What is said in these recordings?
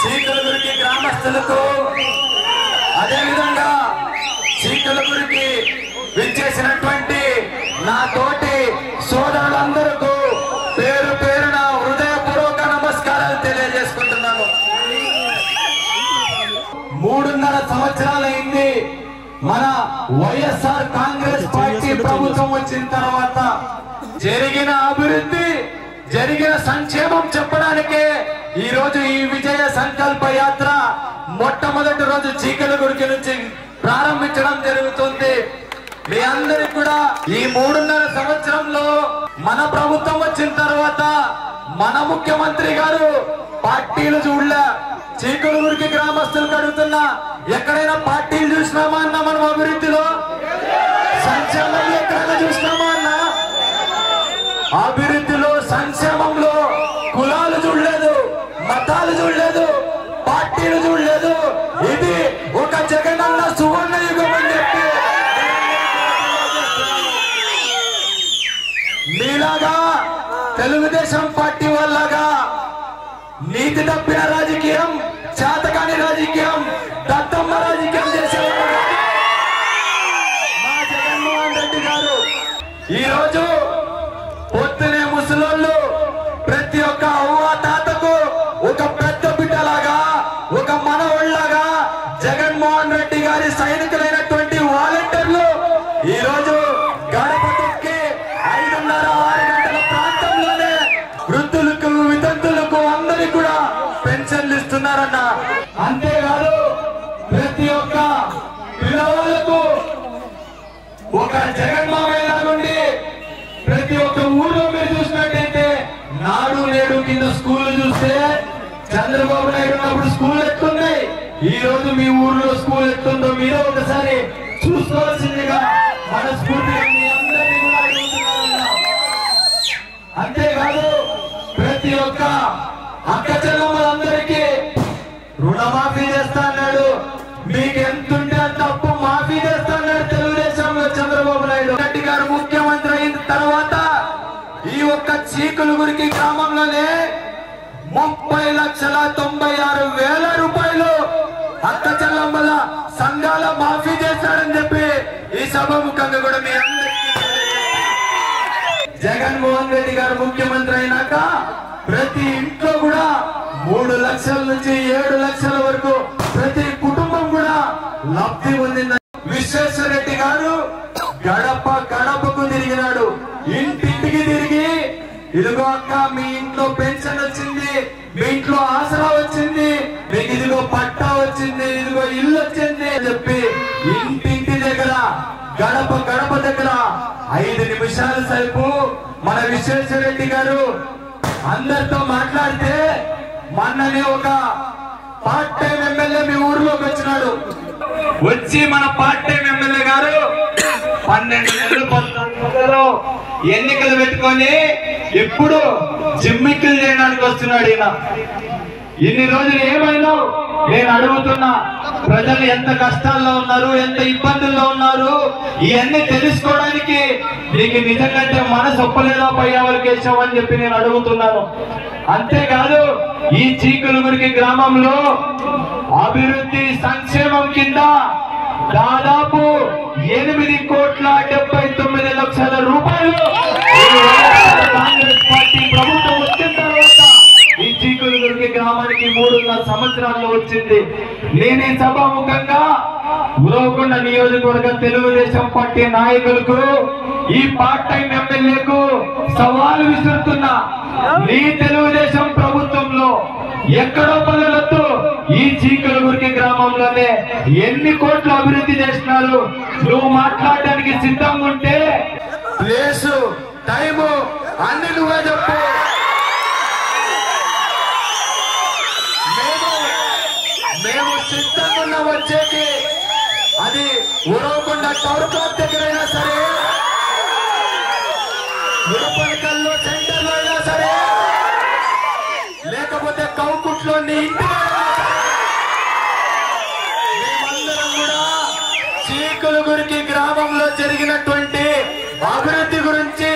చీకలగురికి గ్రామస్తులకు అదేవిధంగా చీకలగురికి విచ్చేసినటువంటి నా తోటి సోదరులందరికీ పేరు పేరున హృదయపూర్వక నమస్కారాలు తెలియజేసుకుంటున్నాను మూడున్నర సంవత్సరాలైంది మన వైఎస్ఆర్ కాంగ్రెస్ పార్టీ ప్రభుత్వం వచ్చిన తర్వాత జరిగిన అభివృద్ధి జరిగిన సంక్షేమం చెప్పడానికే ఈ రోజు ఈ విజయ సంకల్ప యాత్ర మొట్టమొదటి రోజు చీకల గురికి నుంచి ప్రారంభించడం జరుగుతుంది మీ అందరికి కూడా ఈ మూడున్నర సంవత్సరంలో మన ప్రభుత్వం వచ్చిన తర్వాత మన ముఖ్యమంత్రి గారు పార్టీలు చూడలే చీకులూరికి గ్రామస్తులకు అడుగుతున్నా ఎక్కడైనా పార్టీలు చూసినామా అన్నా మనం అభివృద్ధిలో సంక్షేమం ఎక్కడైనా చూసినామా అన్నా అభివృద్ధిలో సంక్షేమంలో కులాలు చూడలేదు మతాలు చూడలేదు పార్టీలు చూడలేదు ఇది ఒక జగనన్న సువర్ణ యుగం అని చెప్పి మీలాగా తెలుగుదేశం పార్టీ వాళ్ళగా నీతి తప్పిన రాజకీయం చేతకాని రాజకీయం దత్తమ్మ రాజకీయం చేసేవారు మా జగన్మోహన్ రెడ్డి గారు ఈ రోజు పొద్దునే ముసలోళ్ళు ప్రతి ఒక్క అవ్వ తాతకు ఒక పెద్ద బిడ్డలాగా ఒక మనవళ్ళగా జగన్మోహన్ రెడ్డి గారి సైనికులైనటువంటి వాలంటీర్లు ఈ రోజు గడప తొక్కి ఐదున్నర ఆరు గంటల ప్రాంతంలోనే వృద్ధులకు వితంతులకు అందరికి కూడా పెన్షన్లు ఇస్తున్నారన్న అంతేకాదు ప్రతి ఒక్క పిల్లవాళ్ళకు ఒక జగన్మామయ్య నుండి ప్రతి ఒక్క ఊర్లో మీరు చూసినట్టయితే నాడు నేడు కింద స్కూల్ చూస్తే చంద్రబాబు నాయుడు ఉన్నప్పుడు స్కూల్ ఎట్లున్నాయి ఈ రోజు మీ ఊర్లో స్కూల్ ఎట్లుందో మీరే ఒకసారి చూసుకోవాల్సిందిగా మనస్ఫూర్తిగా మీ అందరినీ కూడా అడుగుతున్నానన్నా. అంతేకాదు ప్రతి ఒక్క అక్క చెల్లమ్మలందరికీ రుణమాఫీ చేస్తా అన్నాడు మీకు ఎంతుంటే అంత అప్పు మాఫీ చేస్తా అన్నాడు తెలుగుదేశంలో చంద్రబాబు నాయుడు రెడ్డి గారు ముఖ్యమంత్రి అయిన తర్వాత ఈ ఒక్క చీకులుగురికి గ్రామంలోనే ముప్పై లక్షల తొంభై ఆరు వేల రూపాయలు అక్క చెల్లమ్మల సంఘాల మాఫీ చేశాడని చెప్పి ఈ సభాముఖంగా కూడా మీ అందరికీ జగన్మోహన్ రెడ్డి గారు ముఖ్యమంత్రి అయినాక ప్రతి ఇంట్లో కూడా మూడు లక్షల నుంచి ఏడు లక్షల వరకు ప్రతి కుటుంబం కూడా లబ్ధి పొందింది విశ్వేశ్వర రెడ్డి గారు గడప గడపకు తిరిగినాడు ఇంటింటికి తిరిగి ఇదిగో అక్క మీ ఇంట్లో పెన్షన్ వచ్చింది మీ ఇంట్లో ఆసరా వచ్చింది మీకు ఇదిగో పట్టా వచ్చింది ఇదిగో ఇల్లు వచ్చింది అని చెప్పి ఇంటింటి దగ్గర గడప గడప దగ్గర ఐదు నిమిషాల సేపు మన విశ్వేశ్వర రెడ్డి గారు అందరితో మాట్లాడితే మొన్ననే ఒక పార్ట్ టైం ఎమ్మెల్యే మీ ఊర్లోకి వచ్చినాడు వచ్చి మన పార్ట్ టైం ఎమ్మెల్యే గారు పన్నెండు నెలలు పద్నాలుగు నెలలు ఎన్నికలు పెట్టుకొని ఎప్పుడు జిమ్మిక్కులు చేయడానికి వస్తున్నాడు ఈయన ఇన్ని రోజులు ఏమైనావు నేను అడుగుతున్నా ప్రజలు ఎంత కష్టాల్లో ఉన్నారు ఎంత ఇబ్బందుల్లో ఉన్నారు ఇవన్నీ తెలుసుకోవడానికి నీకు నిజంగా మనసు ఒప్పలేదా పయ్యావలు కేశవ్ అని చెప్పి నేను అడుగుతున్నాను అంతేకాదు ఈ చీకులుగురికి గ్రామంలో అభివృద్ధి సంక్షేమం కింద దాదాపు ఎనిమిది కోట్ల డెబ్బై తొమ్మిది లక్షల రూపాయలు ఈ వైఎస్ఆర్ కాంగ్రెస్ పార్టీ ప్రభుత్వం వచ్చిన తర్వాత ఈ చీకులుగురికి గ్రామానికి మూడున్నర సంవత్సరాల్లో వచ్చింది నేను ఈ సభాముఖంగా ఉరవకొండ నియోజకవర్గ తెలుగుదేశం పార్టీ నాయకులకు ఈ పార్ట్ టైం ఎమ్మెల్యేకు సవాలు విసురుతున్నా నీ తెలుగుదేశం ప్రభుత్వంలో ఎక్కడో పనులతో ఈ చీకలగురికి గ్రామంలోనే ఎన్ని కోట్లు అభివృద్ధి చేసినారు నువ్వు మాట్లాడడానికి సిద్ధంగా ఉంటే ప్లేసు టైము అన్ని నువ్వే చెప్పు మేము మేము సిద్ధంగా ఉన్న వచ్చేకి అది ఉరవకుండా టవర్ క్లాబ్ దగ్గరైనా సరే ఉరపల్కల్లో సెంటర్లో అయినా సరే లేకపోతే కౌకుట్లో నీ ఇంటి మేమందరం కూడా చీకులుగురికి గ్రామంలో జరిగినటువంటి అభివృద్ధి గురించి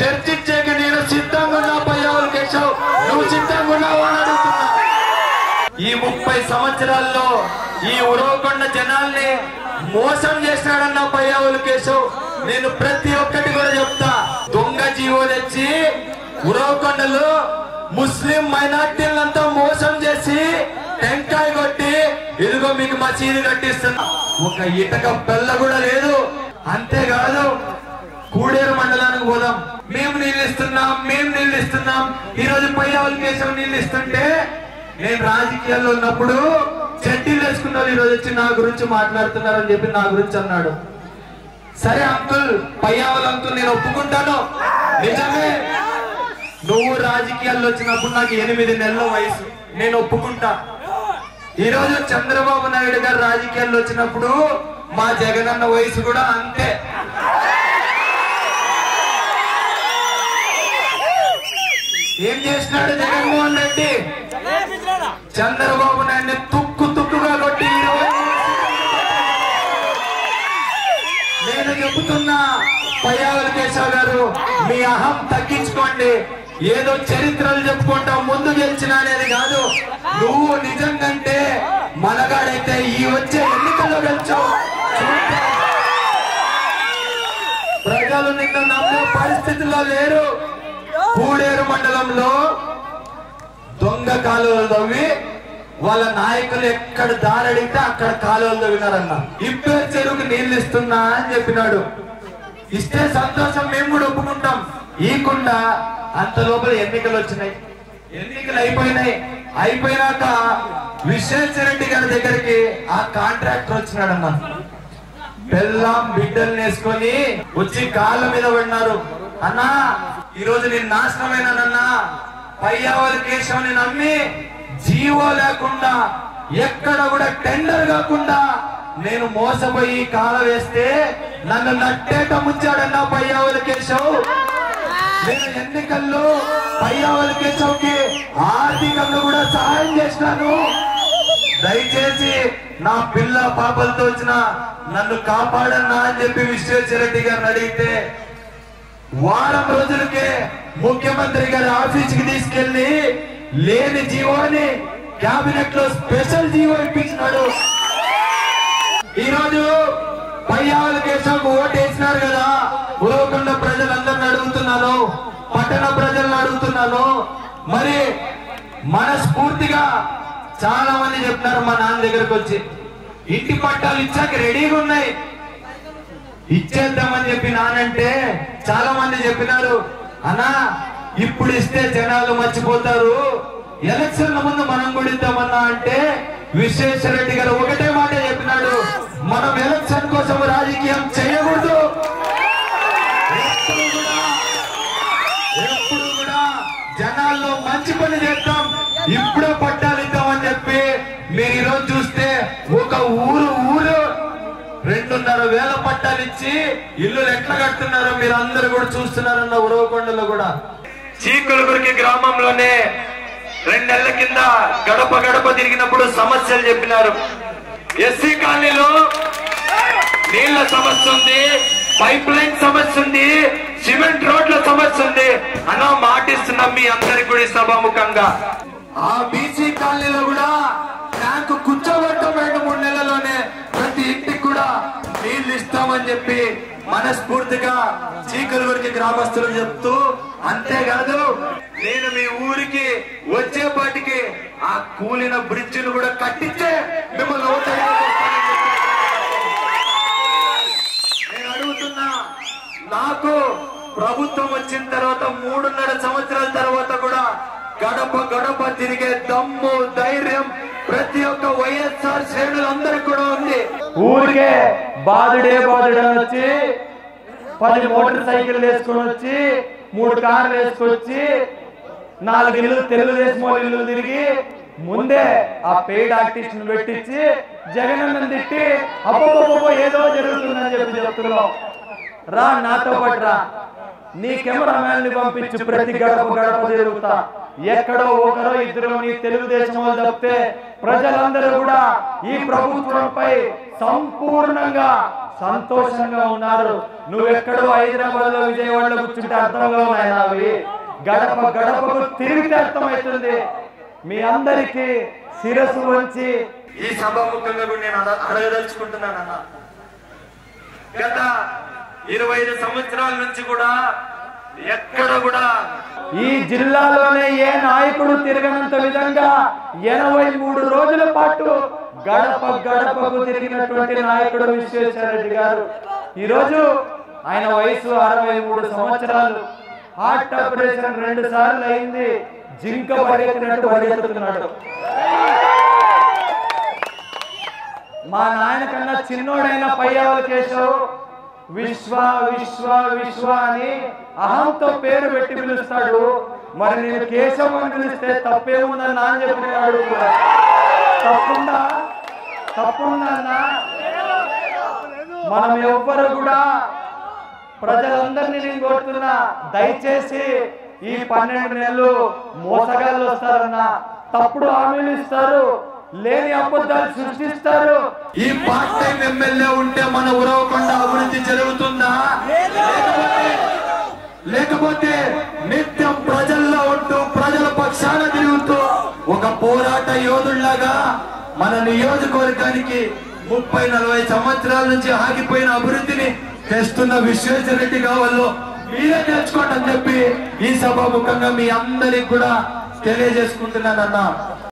చర్చించేకి నేను సిద్ధంగా ఉన్నా పయ్యావులు కేశవ్ నువ్వు సిద్ధంగా ఉన్నావా అని అడుగుతున్నా ఈ ముప్పై సంవత్సరాల్లో ఈ ఉరవకొండ జనాల్ని మోసం చేసినాడన్న పయ్యావుల కేశవ్ నేను ప్రతి ఒక్కటి కూడా చెప్తా దొంగ జీవో తెచ్చి ఉరవకొండలో ముస్లిం మైనార్టీలంతా మోసం చేసి టెంకాయ కొట్టి ఇదిగో మీకు మసీదు కట్టిస్తున్నా ఒక ఇటక పెళ్ళ కూడా లేదు అంతేకాదు కూడేరు మండలానికి పోదాం మేము నీళ్ళు ఇస్తున్నాం మేము నీళ్ళు ఇస్తున్నాం ఈ రోజు పయ్యావుల కేశవ్ నీళ్ళు ఇస్తుంటే నేను రాజకీయాల్లో ఉన్నప్పుడు చెడ్డీలు వేసుకున్న వాళ్ళు ఈ రోజు వచ్చి నా గురించి మాట్లాడుతున్నారని చెప్పి నా గురించి అన్నాడు సరే అంకుల్ పయ్యావుల అంకుల్ నేను ఒప్పుకుంటాను నిజమే నువ్వు రాజకీయాల్లో వచ్చినప్పుడు నాకు ఎనిమిది నెలల వయసు నేను ఒప్పుకుంటా ఈ రోజు చంద్రబాబు నాయుడు గారు రాజకీయాల్లో వచ్చినప్పుడు మా జగనన్న వయసు కూడా అంతే ఏం చేసినాడు జగన్మోహన్ రెడ్డి చంద్రబాబు నాయుడిని తుక్కు తుక్కుగా కొట్టి ఈ రోజు నేను చెబుతున్నా పయ్యావల కేశవ్ గారు మీ అహం తగ్గించుకోండి ఏదో చరిత్రలు చెప్పుకుంటాం ముందు గెలిచిన అనేది కాదు నువ్వు నిజంగంటే మనగాడైతే ఈ వచ్చే ఎన్నికల్లో గెలిచావు చూద్దాం. ప్రజలు నిన్ను నమ్మే పరిస్థితిలో లేరు కూడేరు మండలంలో దొంగ కాలువలు తవ్వి వాళ్ళ నాయకులు ఎక్కడ దారి అడిగితే అక్కడ కాలువలు తవ్వినారన్న ఇప్పే చెరువుకు నీళ్లు ఇస్తున్నా అని చెప్పినాడు ఇస్తే సంతోషం మేము కూడా ఒప్పుకుంటాం ఈకుండా అంత లోపల ఎన్నికలు వచ్చినాయి ఎన్నికలు అయిపోయినాయి అయిపోయినాక విశ్వేశ్వరరెడ్డి గారి దగ్గరికి ఆ కాంట్రాక్టర్ వచ్చినాడన్న పెళ్ళాం బిడ్డల్ని వేసుకొని వచ్చి కాళ్ళ మీద పడినారు అన్నా ఈ రోజు నేను నాశనమైనానన్నా పయ్యావల కేశవుని నమ్మి జీవో లేకుండా ఎక్కడ కూడా టెండర్ కాకుండా నేను మోసపోయి కాల వేస్తే నన్ను నట్టేట ముంచాడన్నా పయ్యావల కేశవ్ నేను ఎన్నికల్లో పయ్యావల కేశవ్కి ఆర్థికంగా కూడా సహాయం చేసినాను దయచేసి నా పిల్ల పాపలతో వచ్చిన నన్ను కాపాడన్నా అని చెప్పి విశ్వేశ్వరరెడ్డి గారిని అడిగితే వారం రోజులకే ముఖ్యమంత్రి గారి ఆఫీస్కి తీసుకెళ్లి లేని జీవోని కేబినెట్ లో స్పెషల్ జీవో ఇప్పించినాడు ఈ రోజు పయ్యావల కేశవకు ఓటు వేసినారు కదా ఉరవకొండ ప్రజలందరిని అడుగుతున్నాను పట్టణ ప్రజలను అడుగుతున్నాను మరి మనస్ఫూర్తిగా చాలా మంది చెప్తున్నారు మా నాన్న దగ్గరకు వచ్చి ఇంటి పట్టాలు ఇచ్చాక రెడీగా ఉన్నాయి ఇచ్చేద్దామని చెప్పి నానంటే చాలా మంది చెప్పినారు అన్నా ఇప్పుడు ఇస్తే జనాలు మర్చిపోతారు ఎలక్షన్ల ముందు మనం కూడా ఇద్దామన్నా అంటే విశ్వేశ్వరరెడ్డి గారు ఒకటే మాట చెప్పినాడు మనం ఎలక్షన్ కోసం రాజకీయం చేయకూడదు ఎప్పుడు కూడా ఎప్పుడు కూడా జనాల్లో మంచి పని చేద్దాం ఇప్పుడే పట్టాలు ఇద్దామని చెప్పి మీరు ఈరోజు చూస్తే ఒక ఊరు ఊరు రెండున్నర వేల పట్టాలు ఇచ్చి ఇల్లు ఎట్లా కడుతున్నారో మీరు అందరు కూడా చూస్తున్నారన్న ఉరవకొండలో కూడా చీకులగురికి గ్రామంలోనే రెండేళ్ల కింద గడప గడప తిరిగినప్పుడు సమస్యలు చెప్పినారు ఎస్సీ కాలనీలో నీళ్ల సమస్య ఉంది పైప్ లైన్ సమస్య ఉంది సిమెంట్ రోడ్ల సమస్య ఉంది అన్న మాటిస్తున్నాం మీ అందరికి కూడా ఈ సభాముఖంగా ఆ బీసీ కాలనీలో కూడా ట్యాంకు కూర్చోబెట్టం రెండు మూడు నెలల్లోనే ప్రతి ఇంటికి కూడా నీళ్లు ఇస్తామని చెప్పి మనస్ఫూర్తిగా చీకలూరికి గ్రామస్తులు చెప్తూ అంతేకాదు నేను మీ ఊరికి వచ్చేపాటికి ఆ కూలిన బ్రిడ్జిను కూడా కట్టించే మిమ్మల్ని ఓటేయడానికి వస్తానని చెప్పి నేను అడుగుతున్నా నాకు ప్రభుత్వం వచ్చిన తర్వాత మూడున్నర సంవత్సరాల తర్వాత కూడా గడప గడప తిరిగే దమ్ము ధైర్యం ప్రతి ఒక్క వైఎస్ఆర్ శ్రేణులందరికీ కూడా ఉంది ఊరికే బాధుడే బాధుడు అని వచ్చి పది మోటార్ సైకిల్ వేసుకొని వచ్చి మూడు కార్లు వేసుకొచ్చి నాలుగు ఇల్లు తెలుగుదేశం వాళ్ళ ఇల్లు తిరిగి ముందే ఆ పెయిడ్ ఆర్టిస్ట్ ను పెట్టించి జగనన్న తిట్టి అబ్బో ఏదో జరుగుతుందని చెప్పి చెప్తున్నావు రా నాతో పాటు రా నీ కెమెరామ్యాన్ ని పంపించు ప్రతి గడప గడప తిరుగుతా ఎక్కడో ఒకరో ఇద్దరు నీ తెలుగుదేశం వాళ్ళు తప్పితే ప్రజలందరూ కూడా ఈ ప్రభుత్వంపై సంపూర్ణంగా సంతోషంగా ఉన్నారు నువ్వెక్కడో హైదరాబాద్ లో విజయవాడలో కూర్చుంటే అర్థంగా ఉన్నాయి అవి గడప గడపకు తిరిగితే అర్థమవుతుంది మీ అందరికీ శిరస్సు వంచి ఈ సభాముఖంగా కూడా నేను అడ- అడగదలుచుకుంటున్నానన్న గత ఇరవై ఐదు సంవత్సరాల నుంచి కూడా ఎక్కడ కూడా ఈ జిల్లాలోనే ఏ నాయకుడు తిరగనంత విధంగా ఎనభై మూడు రోజుల పాటు గడప గడపకు తిరిగినటువంటి నాయకుడు విశ్వేశ్వరరెడ్డి గారు ఈరోజు ఆయన వయసు అరవై మూడు సంవత్సరాలు హార్ట్ ఆపరేషన్ రెండు సార్లు అయింది జింక పరిగెత్తినట్టు పరిగెత్తుతున్నాడు మా నాయన కన్నా చిన్నోడైన పయ్యావల కేశవ్ విశ్వ విశ్వ విశ్వ అని అహంతో పేరు పెట్టి పిలుస్తాడు మరి నేను కేశవ్ అని పిలిస్తే తప్పేముందని నాన్న చెప్పినాడు కూడా తప్పుందా తప్పుందన్నా మనం ఎవ్వరు కూడా ప్రజలందరినీ నేను కోరుతున్నా దయచేసి ఈ పన్నెండు నెలలు మోసగాళ్ళు వస్తారన్నా తప్పుడు హామీలు ఇస్తారు లేని అబద్ధాలు సృష్టిస్తారు ఈ పార్ట్ టైం ఎమ్మెల్యే ఉంటే మన ఉరవకొండ అభివృద్ధి జరుగుతుందా లేకపోతే లేకపోతే నిత్యం ప్రజల్లో ఉంటూ ప్రజల పక్షాన తిరుగుతూ ఒక పోరాట యోధుల్లాగా మన నియోజకవర్గానికి ముప్పై నలభై సంవత్సరాల నుంచి ఆగిపోయిన అభివృద్ధిని తెస్తున్న విశ్వేశ్వరరెడ్డి కావాలో మీరే తెలుసుకోండి అని చెప్పి ఈ సభాముఖంగా మీ అందరికి కూడా తెలియజేసుకుంటున్నానన్నా